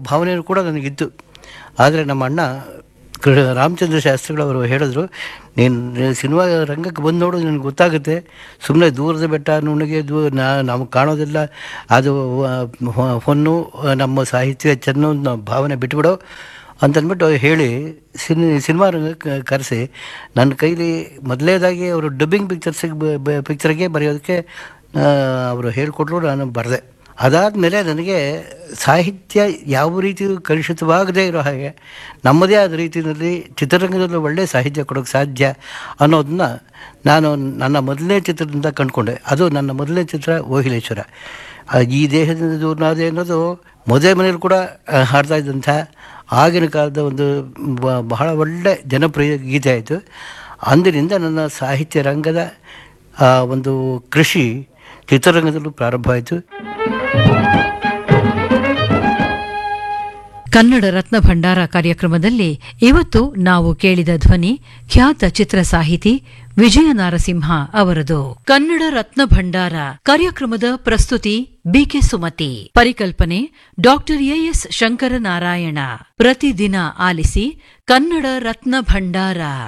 ಭಾವನೆಯೂ ಕೂಡ ನನಗಿತ್ತು ಆದರೆ ನಮ್ಮ ಅಣ್ಣ ಕೃ- ರಾಮಚಂದ್ರ ಶಾಸ್ತ್ರಿಗಳವರು ಹೇಳಿದ್ರು ನೀನು ಸಿನಿಮಾ ರಂಗಕ್ಕೆ ಬಂದು ನೋಡು ನಿನಗೆ ಗೊತ್ತಾಗುತ್ತೆ ಸುಮ್ಮನೆ ದೂರದ ಬೆಟ್ಟ ನುಣ್ಣಗೆ ದೂ ನಾ ನಮಗೆ ಕಾಣೋದಿಲ್ಲ ಅದು ಆ, ಹೊ- ಹೊನ್ನು ನಮ್ಮ ಸಾಹಿತ್ಯ ಚೆನ್ನು ಅನ್ನೋ ಭಾವನೆ ಬಿಟ್ಬಿಡು ಅಂತಂದ್ಬಿಟ್ಟು ಹೇಳಿ ಸಿನಿ ಸಿನಿಮಾ ರಂಗಕ್ಕೆ ಕರೆಸಿ ನನ್ನ ಕೈಲಿ ಮೊದಲನೇದಾಗಿ ಅವರು ಡಬ್ಬಿಂಗ್ ಪಿಕ್ಚರ್ಸಿಗೆ ಪಿಕ್ಚರ್ಗೆ ಬರೆಯೋದಕ್ಕೆ ಆ, ಅವರು ಹೇಳಿಕೊಟ್ರು ನಾನು ಬರೆದೆ ಅದಾದಮೇಲೆ ನನಗೆ ಸಾಹಿತ್ಯ ಯಾವ ರೀತಿಯೂ ಕಲುಷಿತವಾಗದೇ ಇರೋ ಹಾಗೆ ನಮ್ಮದೇ ಆದ ರೀತಿಯಲ್ಲಿ ಚಿತ್ರರಂಗದಲ್ಲಿ ಒಳ್ಳೆಯ ಸಾಹಿತ್ಯ ಕೊಡೋಕ್ಕೆ ಸಾಧ್ಯ ಅನ್ನೋದನ್ನ ನಾನು ನನ್ನ ಮೊದಲನೇ ಚಿತ್ರದಿಂದ ಕಂಡುಕೊಂಡೆ ಅದು ನನ್ನ ಮೊದಲನೇ ಚಿತ್ರ ಓಹಿಲೇಶ್ವರ ಆ, ಈ ದೇಹದಿಂದ ದೂರನಾದೆ ಅನ್ನೋದು ಮದುವೆ ಮನೇಲಿ ಕೂಡ ಆ, ಹಾಡ್ತಾ ಇದ್ದಂಥ ಆಗಿನ ಕಾಲದ ಒಂದು ಬ- ಬಹಳ ಒಳ್ಳೆ ಜನಪ್ರಿಯ ಗೀತೆ ಆಯಿತು ಅಂದಿನಿಂದ ನನ್ನ ಸಾಹಿತ್ಯ ರಂಗದ ಆ, ಒಂದು ಕೃಷಿ ಚಿತ್ರರಂಗದಲ್ಲೂ ಪ್ರಾರಂಭ ಆಯಿತು ಕನ್ನಡ ರತ್ನ ಭಂಡಾರ ಕಾರ್ಯಕ್ರಮದಲ್ಲಿ ಇವತ್ತು ನಾವು ಕೇಳಿದ ಧ್ವನಿ ಖ್ಯಾತ ಚಿತ್ರ ಸಾಹಿತಿ ವಿಜಯ ನಾರಸಿಂಹ ಅವರದು ಕನ್ನಡ ರತ್ನ ಭಂಡಾರ ಕಾರ್ಯಕ್ರಮದ ಪ್ರಸ್ತುತಿ ಬಿಕೆ ಸುಮತಿ ಪರಿಕಲ್ಪನೆ ಡಾಕ್ಟರ್ ಎಎಸ್ ಶಂಕರನಾರಾಯಣ ಪ್ರತಿದಿನ ಆಲಿಸಿ ಕನ್ನಡ ರತ್ನ ಭಂಡಾರ